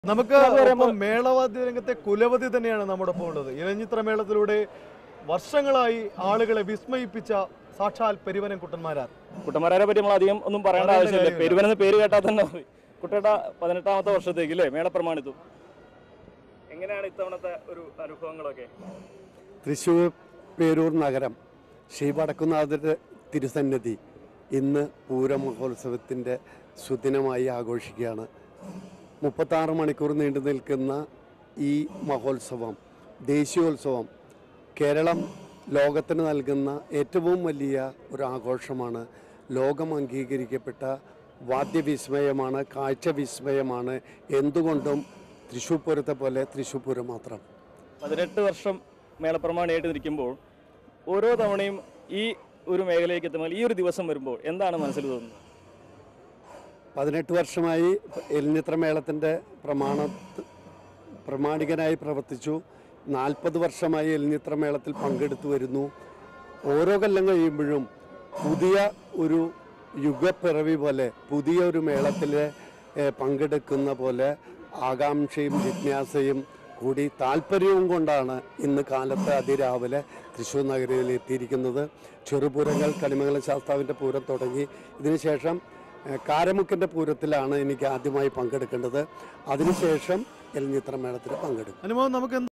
നമുക്ക് ഒപ്പം മേളവാദ്യ രംഗത്തെ കുലപതി തന്നെയാണ് നമ്മുടെ ഒപ്പം ഉള്ളത് ഇലഞ്ഞിത്ര മേളത്തിലൂടെ വർഷങ്ങളായി ആളുകളെ വിസ്മയിപ്പിച്ച സാക്ഷാൽ പെരുവനം കുട്ടന്മാരാർ കുട്ടന്മാരെ പറ്റി നമ്മൾ അധികം ഒന്നും പറയേണ്ട പറയേണ്ട ആവശ്യമില്ല കാര്യമില്ല. പെരുവനെന്ന് പേര് കേട്ടാൽ തന്നെ മതി കുട്ടേട്ട പതിനെട്ടാമത്തെ വർഷത്തേക്ക് അല്ലേ മേള പ്രമാണിത്തു എങ്ങനെയാണ് ഇത്തവണത്തെ ഒരു അനുഭവങ്ങളൊക്കെ തൃശ്ശൂർ പേരൂർ നഗരം ശ്രീ വടക്കുന്നാഥൻ്റെ തിരുസന്നിധി ഇന്ന് പൂരമഹോത്സവത്തിൻ്റെ സുദിനമായി ആഘോഷിക്കുകയാണ് മുപ്പത്താറ് മണിക്കൂർ നീണ്ടു നിൽക്കുന്ന ഈ മഹോത്സവം ദേശീയോത്സവം കേരളം ലോകത്തിന് നൽകുന്ന ഏറ്റവും വലിയ ഒരു ആഘോഷമാണ് ലോകം അംഗീകരിക്കപ്പെട്ട വാദ്യവിസ്മയമാണ് കാഴ്ചവിസ്മയമാണ് എന്തുകൊണ്ടും തൃശ്ശൂർ പൂരത്തെ പോലെ തൃശ്ശൂർ പൂരം മാത്രം പതിനെട്ട് വർഷം മേളപ്രമാണിയായിട്ട് നിൽക്കുമ്പോൾ ഓരോ തവണയും ഈ ഒരു മേഖലയിലേക്ക് എത്തുമ്പോൾ ഈ ഒരു ദിവസം വരുമ്പോൾ എന്താണ് മനസ്സിൽ തോന്നുന്നത് പതിനെട്ട് വർഷമായി എലിഞ്ഞിത്ര മേളത്തിൻ്റെ പ്രമാണ പ്രമാണികനായി പ്രവർത്തിച്ചു നാൽപ്പത് വർഷമായി എലിഞ്ഞിത്ര മേളത്തിൽ പങ്കെടുത്തു വരുന്നു ഓരോ കൊല്ലം കഴിയുമ്പോഴും പുതിയ ഒരു യുഗപ്പിറവി പോലെ പുതിയ ഒരു മേളത്തിൽ ഏഹ്, പങ്കെടുക്കുന്ന പോലെ ആകാംക്ഷയും ജിജ്ഞാസയും കൂടി താല്പര്യവും കൊണ്ടാണ് ഇന്ന് കാലത്ത് അതിരാവിലെ തൃശ്ശൂർ നഗരയിൽ എത്തിയിരിക്കുന്നത് ചെറുപൂരങ്ങൾ കണിമംഗലം ശാസ്താവിൻ്റെ പൂരം തുടങ്ങി ഇതിനുശേഷം ഏഹ്, കാരമുക്കിൻ്റെ പൂരത്തിലാണ് എനിക്ക് ആദ്യമായി പങ്കെടുക്കേണ്ടത് അതിനുശേഷം എലിഞ്ഞിത്ര മേളത്തിൽ പങ്കെടുക്കും അനുഭവം നമുക്ക്